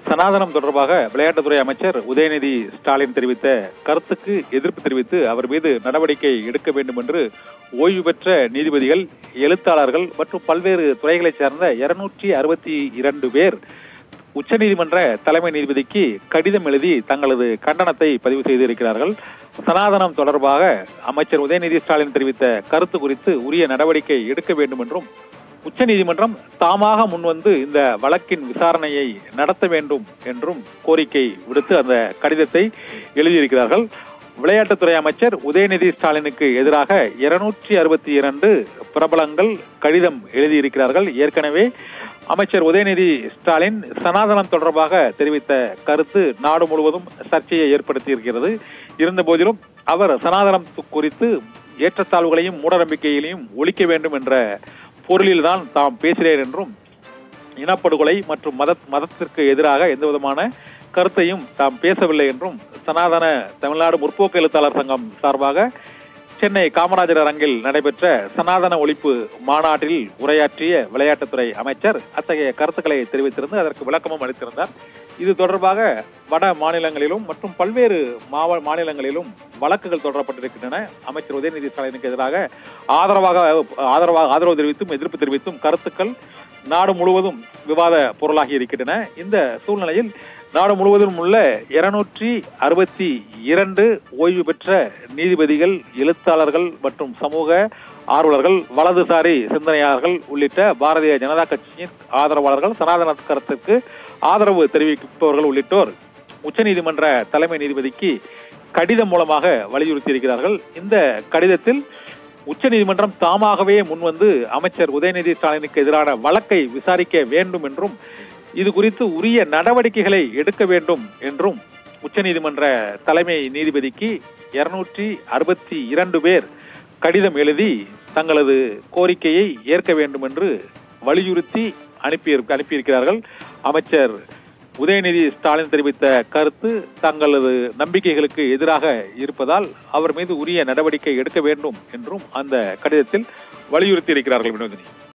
சனாதனம் தொடர்பாக விளையாட்டுத்துறை அமைச்சர் உதயநிதி ஸ்டாலின் தெரிவித்த கருத்துக்கு எதிர்ப்பு தெரிவித்து அவர் மீது நடவடிக்கை எடுக்க வேண்டும் என்று ஓய்வு பெற்ற நீதிபதிகள் எழுத்தாளர்கள் மற்றும் பல்வேறு துறைகளைச் சேர்ந்த இருநூற்றி அறுபத்தி இரண்டு பேர் உச்சநீதிமன்ற தலைமை நீதிபதிக்கு கடிதம் எழுதி தங்களது கண்டனத்தை பதிவு செய்திருக்கிறார்கள் சனாதனம் தொடர்பாக அமைச்சர் உதயநிதி ஸ்டாலின் தெரிவித்த கருத்து குறித்து உரிய நடவடிக்கை எடுக்க வேண்டும் என்றும் உச்சநீதிமன்றம் தாமாக முன்வந்து இந்த வழக்கின் விசாரணையை நடத்த வேண்டும் என்றும் கோரிக்கை விடுத்து அந்த கடிதத்தை எழுதியிருக்கிறார்கள் விளையாட்டுத்துறை அமைச்சர் உதயநிதி ஸ்டாலினுக்கு எதிராக இருநூற்றி அறுபத்தி இரண்டு பிரபலங்கள் கடிதம் எழுதியிருக்கிறார்கள் ஏற்கனவே அமைச்சர் உதயநிதி ஸ்டாலின் சனாதனம் தொடர்பாக தெரிவித்த கருத்து நாடு முழுவதும் சர்ச்சையை ஏற்படுத்தியிருக்கிறது இருந்த போதிலும் அவர் சனாதனம் குறித்து ஏற்றத்தாழ்வுகளையும் மூடநம்பிக்கைகளையும் ஒழிக்க வேண்டும் என்ற பொருளில்தான் தாம் பேசுகிறேன் என்றும் இனப்படுகொலை மற்றும் மத மதத்திற்கு எதிராக எந்த விதமான கருத்தையும் தாம் பேசவில்லை என்றும் சனாதன தமிழ்நாடு முற்போக்கு எழுத்தாளர் சங்கம் சார்பாக சென்னை காமராஜர் அரங்கில் நடைபெற்ற சனாதன ஒழிப்பு மாநாட்டில் உரையாற்றிய விளையாட்டுத்துறை அமைச்சர் அத்தகைய கருத்துக்களை தெரிவித்திருந்து அதற்கு விளக்கமும் அளித்திருந்தார் இது தொடர்பாக வட மாநிலங்களிலும் மற்றும் பல்வேறு மாவ மாநிலங்களிலும் வழக்குகள் தொடரப்பட்டிருக்கின்றன அமைச்சர் உதயநிதி ஸ்டாலினுக்கு எதிராக ஆதரவாக ஆதரவாக ஆதரவு தெரிவித்தும் எதிர்ப்பு தெரிவித்தும் கருத்துக்கள் நாடு முழுவதும் விவாத பொருளாகி இருக்கின்றன இந்த சூழ்நிலையில் நாடு முழுவதும் உள்ள இருநூற்றி அறுபத்தி இரண்டு ஓய்வு பெற்ற நீதிபதிகள் எழுத்தாளர்கள் மற்றும் சமூக ஆர்வலர்கள் வலதுசாரி சிந்தனையாளர்கள் உள்ளிட்ட பாரதிய ஜனதா கட்சியின் ஆதரவாளர்கள் சனாதன கருத்துக்கு ஆதரவு தெரிவிப்பவர்கள் உள்ளிட்டோர் உச்சநீதிமன்ற தலைமை நீதிபதிக்கு கடிதம் மூலமாக வலியுறுத்தி இருக்கிறார்கள் இந்த கடிதத்தில் உச்சநீதிமன்றம் தாமாகவே முன்வந்து அமைச்சர் உதயநிதி ஸ்டாலினுக்கு எதிரான வழக்கை விசாரிக்க வேண்டும் என்றும் இது குறித்து உரிய நடவடிக்கைகளை எடுக்க வேண்டும் என்றும் உச்சநீதிமன்ற தலைமை நீதிபதிக்கு இருநூற்றி அறுபத்தி இரண்டு பேர் கடிதம் எழுதி தங்களது கோரிக்கையை ஏற்க வேண்டும் என்று வலியுறுத்தி அனுப்பி அனுப்பியிருக்கிறார்கள் அமைச்சர் உதயநிதி ஸ்டாலின் தெரிவித்த கருத்து தங்களது நம்பிக்கைகளுக்கு எதிராக இருப்பதால் அவர் மீது உரிய நடவடிக்கை எடுக்க வேண்டும் என்றும் அந்த கடிதத்தில் வலியுறுத்தி இருக்கிறார்கள் வினோதினி